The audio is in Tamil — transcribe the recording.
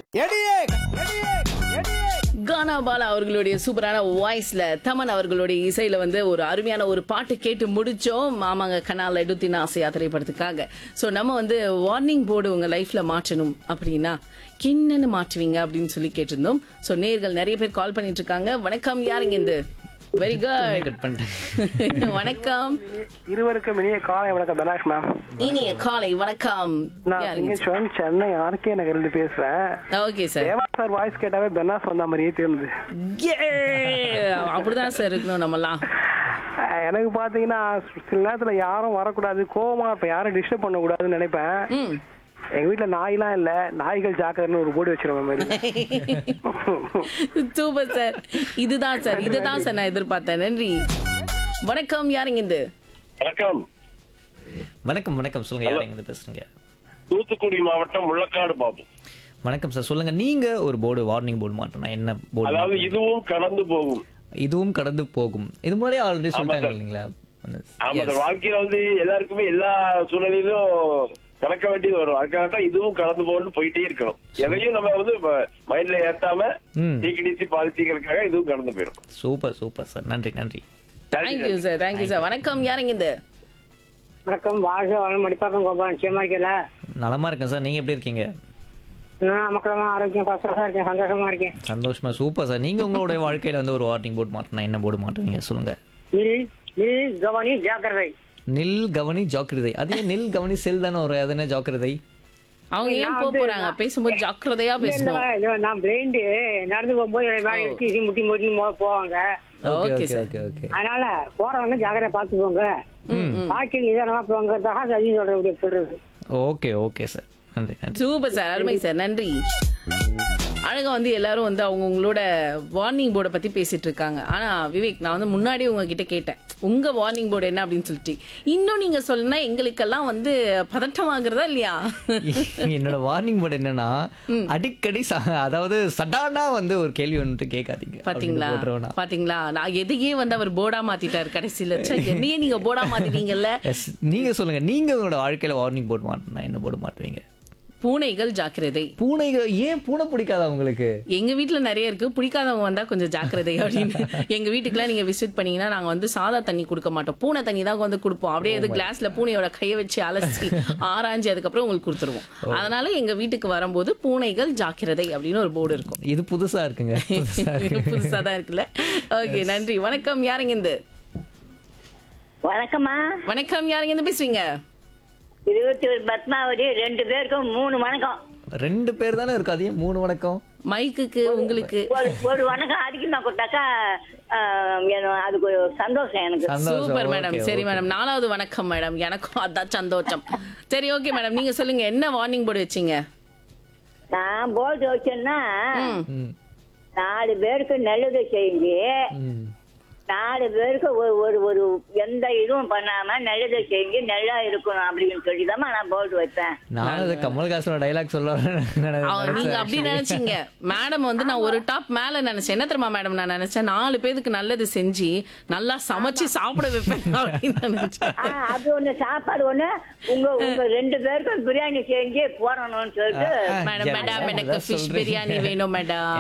கானா பாலா அவர்களுடைய சூப்பரான வாய்ஸ்ல தமன் அவர்களுடைய இசையில வந்து ஒரு அருமையான ஒரு பாட்டு கேட்டு முடிச்சோம் மாமாங்க கனால எடுத்தின ஆசையா திரைப்படத்துக்காக ஸோ நம்ம வந்து வார்னிங் போர்டு உங்க லைஃப்ல மாற்றணும் அப்படின்னா என்னன்னு மாற்றுவீங்க அப்படின்னு சொல்லி கேட்டிருந்தோம் ஸோ நேர்கள் நிறைய பேர் கால் பண்ணிட்டு இருக்காங்க வணக்கம் யாருங்க இந்த வெரி குட் கட் பண்ணிட்டேன் வணக்கம் இருவருக்கும் இனிய காலை வணக்கம் தனாஷ் மேம் இனிய காலை வணக்கம் நான் சிங்கேஸ்வரன் சென்னை ஆர்கே நகர்ல பேசுறேன் okay sir Deva sir voice கேட்டாவே பென்னாஸ் வந்த மாதிரியே தெரியுது அப்படிதான் சார் இருக்கணும் நம்மலாம் அஹ் எனக்கு பாத்தீங்கன்னா சில நேரத்துல யாரும் வரக்கூடாது கோவமா இப்ப யாரும் டிஸ்டர்ப் பண்ண கூடாதுன்னு நினைப்பேன் ம் எங்க வீட்டுல நாயெல்லாம் இல்ல நாய்கள் ஜாக்கிரன்னு ஒரு போர்டு வச்சிருவேன் மாதிரி சூப்பர் சார் இதுதான் சார் இதுதான் சார் நான் எதிர்பார்த்தேன் நன்றி வணக்கம் யாருங்க இது வணக்கம் வணக்கம் வணக்கம் சொல்லுங்க யார் எங்க பேசுறீங்க தூத்துக்குடி மாவட்டம் முள்ளக்காடு பாபு வணக்கம் சார் சொல்லுங்க நீங்க ஒரு போர்டு வார்னிங் போர்டு மாட்டணும் என்ன போர்டு அதாவது இதுவும் கடந்து போகும் இதுவும் கடந்து போகும் இது முன்னாடியே ஆல்ரெடி சொல்லிட்டாங்க sir. இல்லைங்களா ஆமா சார் வாழ்க்கையில வந்து எல்லாருக்குமே எல்லா சூழ்நிலையிலும் கடக்க வேண்டியது வரும் அதுக்காக தான் இதுவும் கடந்து போகணும்னு போயிட்டே இருக்கணும் எதையும் நம்ம வந்து மைண்ட்ல ஏத்தாம ம். டிசி பாலிசிக்கிறதுக்காக இதுவும் கடந்து போயிடும் சூப்பர் சூப்பர் சார் நன்றி நன்றி தேங்க்யூ சார் தேங்க்யூ சார் வணக்கம் யாருங்க இது வணக்கம் வாழ்க வளம் மடிப்பாக்கம் கோபால் நிச்சயமா இருக்கல நலமா இருக்கேன் சார் நீங்க எப்படி இருக்கீங்க நான் மக்களமா ஆரோக்கியம் பசங்க இருக்கேன் சந்தோஷமா இருக்கேன் சந்தோஷமா சூப்பர் சார் நீங்க உங்களுடைய வாழ்க்கையில வந்து ஒரு வார்னிங் போர்டு மாட்டணும் என்ன போர்டு மாட்டுவீங்க சொல்லுங்க நில் நில் கவனி ஜாக்கிரதை நில் கவனி ஜாக்கிரதை அது ஏன் நில் கவனி செல் தானே ஒரு அது என்ன ஜாக்கிரதை அவங்க ஏன் போக போறாங்க பேசும்போது ஜாக்கிரதையா இல்ல, பேசணும் இல்ல, நான் பிளைண்டு நடந்து போகும்போது மேலே எடுத்து முட்டி முட்டி மோ- போவாங்க okay okay okay sir okay okay அதனால போறவங்க ஜாக்கிரதை பார்த்து போங்க வாழ்க்கை நிதானமா போங்கிறதாக சதி சொல்ற சொல்றது ஓகே ஓகே சார் நன்றி நன்றி சூப்பர் சார் அருமை சார் நன்றி அழகா வந்து எல்லாரும் வந்து அவங்க உங்களோட வார்னிங் போர்டை பத்தி பேசிட்டு இருக்காங்க ஆனா விவேக் நான் வந்து முன்னாடி உங்ககிட்ட கேட்டேன் உங்க வார்னிங் போர்டு என்ன அப்படின்னு சொல்லிட்டு இன்னும் நீங்க சொல்லுனா எங்களுக்கெல்லாம் வந்து பதட்டம் ஆகுறதா இல்லையா என்னோட வார்னிங் போர்டு என்னன்னா அடிக்கடி ச- அதாவது சடானா வந்து ஒரு கேள்வி வந்துட்டு கேட்காதீங்க பாத்தீங்களா அப்படின்னு போட்டுருவேனா. பாத்தீங்களா நான் எதையே வந்து அவர் போர்டா மாத்திட்டாரு கடைசியில ச்சே, என்னையே நீங்க போர்டா மாத்திட்டீங்கல்ல Yes, நீங்க சொல்லுங்க நீங்க உங்களோட வாழ்க்கையில வார்னிங் போர்டு மாட்டினா என்ன போர்டு மாட்டுவீங்க பூனைகள் ஜாக்கிரதை பூனைகள் ஏன் பூனை பிடிக்காதா உங்களுக்கு எங்க வீட்ல நிறைய இருக்கு பிடிக்காதவங்க வந்தா கொஞ்சம் ஜாக்கிரதை அப்படின்னு எங்க வீட்டுக்குலாம் நீங்க விசிட் பண்ணீங்கன்னா நாங்க வந்து சாதா தண்ணி கொடுக்க மாட்டோம் பூனை தண்ணி தான் வந்து கொடுப்போம் அப்படியே அது கிளாஸ்ல பூனையோட கையை வச்சு அலசி ஆராய்ஞ்சு அதுக்கப்புறம் உங்களுக்கு கொடுத்துருவோம் அதனால எங்க வீட்டுக்கு வரும்போது பூனைகள் ஜாக்கிரதை அப்படின்னு ஒரு போர்டு இருக்கும் இது புதுசா இருக்குங்க புதுசா இருக்கு. புதுசா தான் இருக்குல்ல ஓகே நன்றி வணக்கம் யாருங்க இந்த வணக்கம்மா வணக்கம் யாருங்க இருந்து பேசுவீங்க இருபத்தி ஒரு பத்மாவதி ரெண்டு பேருக்கும் மூணு வணக்கம் ரெண்டு பேர் தானே இருக்கு அதே மூணு வணக்கம் மைக்குக்கு உங்களுக்கு ஒரு ஒரு வணக்கம் அதிகமா கொடுத்தாக்கா ஆஹ், எனக்கு அதுக்கு ஒரு சந்தோஷம் எனக்கு சந்தோஷம். சூப்பர் மேடம் Okay, சரி okay. மேடம் நாலாவது வணக்கம் மேடம் எனக்கும் அதான் சந்தோஷம் சரி ஓகே மேடம் நீங்க சொல்லுங்க என்ன வார்னிங் போர்டு வச்சீங்க நான் போர்டு வச்சேன்னா ம். ம், நாலு பேருக்கு நல்லது செய்யுங்க ம். நாலு பேருக்கு ஒரு ஒரு ஒரு எந்த இதுவும் பண்ணாம நல்லது செய்யுங்க நல்லா இருக்கணும் அப்படின்னு சொல்லி தான் நான் போர்டு வைப்பேன் நான் அது கமல்ஹாசனோட டைலாக் சொல்ல அவ- நீங்க அப்படி நினைச்சீங்க மேடம் வந்து நான் ஒரு டாப் மேல நினைச்சேன் என்ன தெரியுமா மேடம் நான் நினைச்சேன் நாலு பேருக்கு நல்லது செஞ்சு நல்லா சமைச்சு சாப்பிட வைப்பேன் அப்படின்னு நினைச்சேன் ஆ, அது ஒண்ணு சாப்பாடு ஒண்ணு உங்க உங்க ரெண்டு பேருக்கும் பிரியாணி செஞ்சு போடணும்னு சொல்லிட்டு மேடம் மேடம் எனக்கு ஃபிஷ் பிரியாணி வேணும் மேடம்